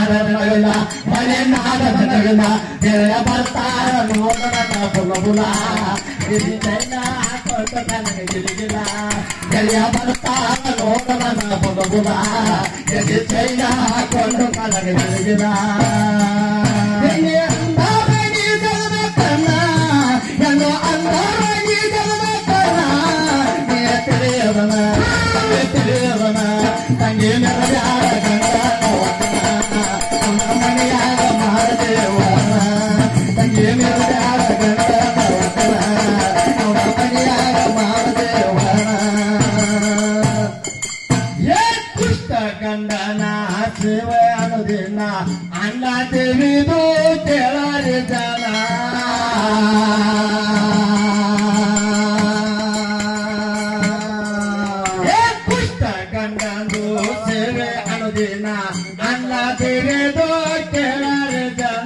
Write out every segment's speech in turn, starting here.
ನಾಡಗಳ ಮನೆ ನಾಡದ ನಗಲ ಗೆಳೆಯ ಬರ್ತಾರ ನೋಡಣ ಬುಲ ಬುಲ ಗಿರಿ ಚೈನ ಹಾಕೊಳ್ತ ನನಗೆ ಗಿಲಿಗಿಲ ಗೆಳೆಯ ಬರ್ತಾರ ನೋಡಣ ಬುಲ ಬುಲ ಗಿರಿ ಚೈನ ಹಾಕೊಂಡು ನನಗೆ ಗಿಲಿಗಿಲ ಹೆಂಗೆ ಅಂದಾಗಿ ಜಗದ ಕಣ್ಣ ಹೆಂಗೋ ಅಂದಾಗಿ ಜಗದ ಕಣ್ಣ ನೀ ತಿಳಿಯವನ ನೀ ತಿಳಿಯವನ ತಂಗಿ ನೆರವ್ಯಾರ ಗಂಡ ಅವನ ಮನೆಯಾಗ ಮಾಡದೇವನ ತಂಗಿ ನೆರವ್ಯಾರ ಗಂಡ ಅವನ ಮನೆಯಾಗ ಮಾಡದೇವನ ಏ ಕುಷ್ಟ ಗಂಡನ ಸೇವೆ ಅನ್ನೋದಿನ ಅಣ್ಣ ದೇವಿದು ಕೇಳರಿ ಜನ ಏ ಕುಷ್ಟ ಗಂಡಂದು ಸೇವೆ ಅನ್ನೋದಿನ ಅಣ್ಣ ದೇವಿದು ಕೇಳರಿ ಜನ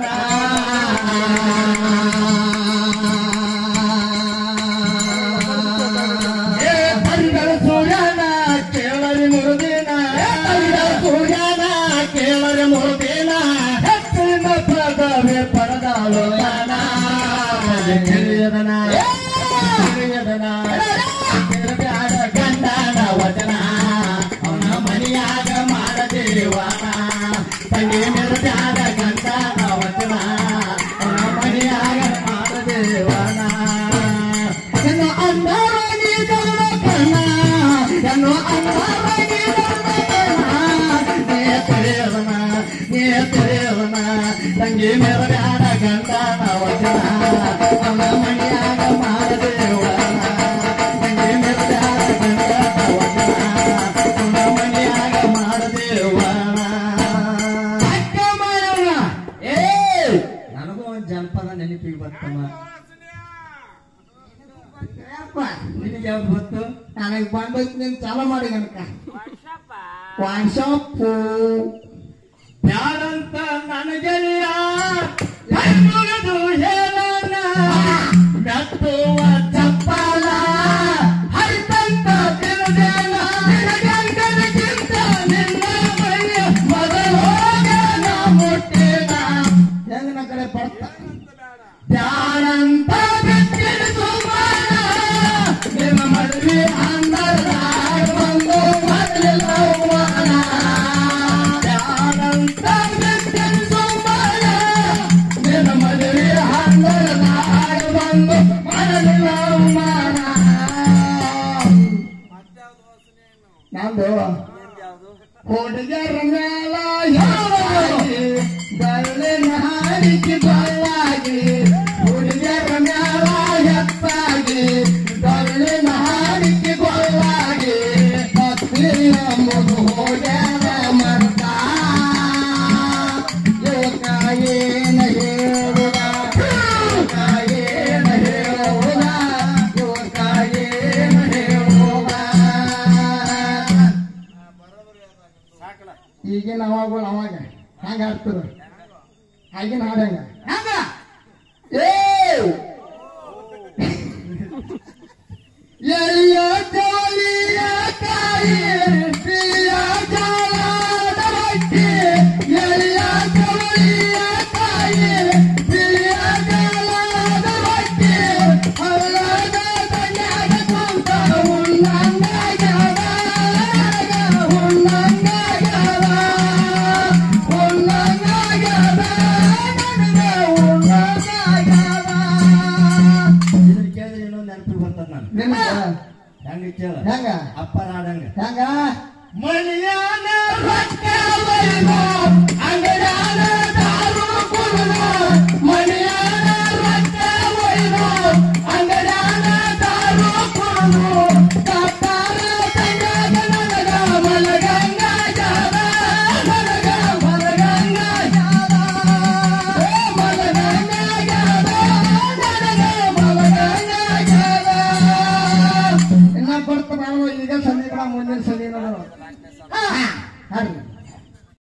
ಏ ಪರಿಗಳ ಸೂರ್ಯನ ಕೇಳರಿ ಮುರುದಿನ ಪರಿಗಳ ಸೂರ್ಯನ ಕೇಳರಿ ಮುರುದಿನ ಹೆಚ್ಚಿನ ಪದವೇ ಪಡೆದಾಳು ನಾನ ತಿಳಿಯದನ ತಿಳಿಯದನ ತಿರುಗಾಡ ಗಂಡನ ವಚನ ಅವನ ಮನೆಯಾಗ ಮಾಡದೇವನ ತಂಗಿ ಮೆರದಾದ ಗಂಡನ ವಚನ ಅವನ ಮನೆಯಾಗ ಮಾಡದೇವನ ಎನ್ನ ಅಂದರಾಗಿ ಜಗದ ಕಣ್ಣ ಎನ್ನು ಅಂದರಾಗಿ ಜಗದ ಕಣ್ಣ ನೇ ತಿಳಿಯವನ ನೇ ತಿಳಿಯವನ ತಂಗಿ ಮೆರಬ್ಯಾಡ ಗಂಡನ ವಚನ ಅವನ ಮಣಿಯಾಗ ಮಾಡದೇವನ ತಂಗಿ ಮೆರಬ್ಯಾಡ ಗಂಡನ ವಚನ ಅವನ ಮಣಿಯಾಗ ಮಾಡದೇವನ ಅಕ್ಕ ಮಾಯವ್ವ ಏ ನನಗೂ ಒಂದು ಜನಪದ ನೆನಪಿಗೆ ಬರ್ತಮ್ಮ ನಿನಗೆ ಯಾವ್ದು ಗೊತ್ತು ನನಗೆ ಬಂದೈತಿ ನೀನು ಚಾಲ ಮಾಡಿ ಗನಕ ವಾಟ್ಸಪ್ಪು ಯಾರಂತ ನನಗೆಲ್ಲ ಮುಗಿದು ಹೇಳೋಣ ಮೆತ್ತುವ ಚಪ್ಪಲ ಹರಿತಂತ ತಿರುಗೇನ ನಿನಗಂಟನಕ್ಕಿಂತ ನಿನ್ನ ಮೈಯ ಮೊದಲೋಗ ನಾ ಮುಟ್ಟಿನ ಹೆಂಗ ನನ್ನ ಕಡೆ ಬರ್ತ ಯಾರಂತ ಬಿಟ್ಟಿನ ಸುಮಾರ ನಿಮ್ಮ ಮದುವೆ ಅಂದರ ಬಂದು ಮಾಡಲಿಲ್ಲ ಅವಮಾನ ಯಾರಂತ ಬಿಟ್ಟಿನ ಸುಮಾರ ನಿಮ್ಮ ಮದುವೆ ಅಂದರ ಬಂದು ಮಾಡಲಿಲ್ಲ ಅವಮಾನ ನಂದು ಹುಡುಗರ ಮೇಲ ಯಾವಾಗಿ ಬಳ್ಳಿನ ಹಾಡಿಕೆ ಬಳ್ಳಾಗಿ ಹುಡುಗರ ಮೇಲ ಎತ್ತಾಗಿ ಬಳ್ಳಿನ ಹಾಡಿಕೆ ಗೊಳ್ಳಾಗಿ ಭಕ್ತಿ ಎಂಬುದು ಹೋಗ್ಯಾರ ಮರ್ತ ಯೋಗ ಏನ ಹೇಳುವ ಯೋಗ ಏನ ಹೇಳುವ ಯೋಗ ಏನ ಹೇಳುವ ಈಗಿನ ಅವಾಗಳು ಅವಾಗ ಹಂಗ ಆಡ್ತದ ಆಗಿನ ಹಾಡಂಗ ಹಂಗ ಏ ಎಲ್ಲಿಯ ಜೋಲಿಯ ಕಾಯಿ ಪ್ರಿಯ